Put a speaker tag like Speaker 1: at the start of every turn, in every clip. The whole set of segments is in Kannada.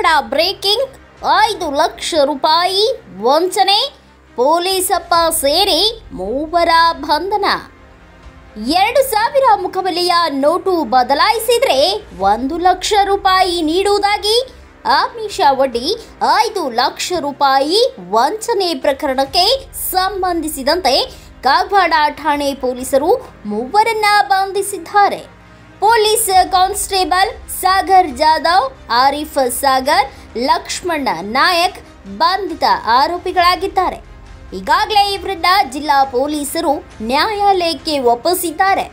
Speaker 1: ಕಾಗವಾಡ ಬ್ರೇಕಿಂಗ್ ಐದು ಲಕ್ಷ ರೂಪಾಯಿ ವಂಚನೆ ಪೊಲೀಸಪ್ಪ ಸೇರಿ ಮೂವರ ಬಂಧನ ಎರಡು ಸಾವಿರ ಮುಖಬೆಲೆಯ ನೋಟು ಬದಲಾಯಿಸಿದ್ರೆ ಒಂದು ಲಕ್ಷ ರೂಪಾಯಿ ನೀಡುವುದಾಗಿ ಆಮಿಷ ಒಡ್ಡಿ ಐದು ಲಕ್ಷ ರೂಪಾಯಿ ವಂಚನೆ ಪ್ರಕರಣಕ್ಕೆ ಸಂಬಂಧಿಸಿದಂತೆ ಕಾಗವಾಡ ಠಾಣೆ ಪೊಲೀಸರು ಮೂವರನ್ನ ಬಂಧಿಸಿದ್ದಾರೆ ಪೊಲೀಸ್ ಕಾನ್ಸ್ಟೇಬಲ್ ಸಾಗರ್ ಜಾಧವ್ ಆರಿಫ್ ಸಾಗರ್ ಲಕ್ಷ್ಮಣ ನಾಯಕ್ ಬಂಧಿತ ಆರೋಪಿಗಳಾಗಿದ್ದಾರೆ ಈಗಾಗಲೇ ಇವರನ್ನ ಜಿಲ್ಲಾ ಪೊಲೀಸರು ನ್ಯಾಯಾಲಯಕ್ಕೆ ಒಪ್ಪಿಸಿದ್ದಾರೆ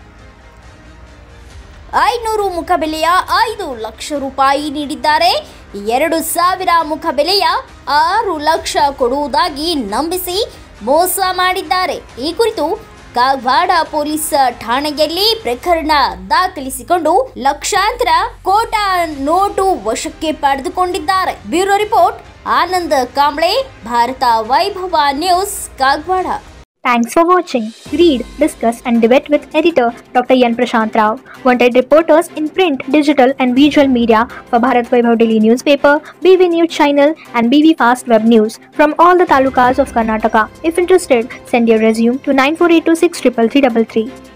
Speaker 1: ಐನೂರು ಮುಖಬೆಲೆಯ ಐದು ಲಕ್ಷ ರೂಪಾಯಿ ನೀಡಿದ್ದಾರೆ ಎರಡು ಸಾವಿರ ಮುಖಬೆಲೆಯ ಆರು ಲಕ್ಷ ಕೊಡುವುದಾಗಿ ನಂಬಿಸಿ ಮೋಸ ಮಾಡಿದ್ದಾರೆ ಈ ಕುರಿತು ಕಾಗವಾಡ ಪೊಲೀಸ್ ಠಾಣೆಯಲ್ಲಿ ಪ್ರಕರಣ ದಾಖಲಿಸಿಕೊಂಡು ಲಕ್ಷಾಂತರ ಕೋಟಾ ನೋಟು ವಶಕ್ಕೆ ಪಡೆದುಕೊಂಡಿದ್ದಾರೆ bureau report Anand Kamble Bharatha Vaibhava news Kagawad
Speaker 2: Thanks for watching. Read, discuss, and debate with editor Dr. Yan Prashant Rao. Wanted reporters in print, digital, and visual media for Bharat Vaibhav Daily newspaper, BV News channel, and BV Fast Web News from all the talukas of Karnataka. If interested, send your resume to 9482633333.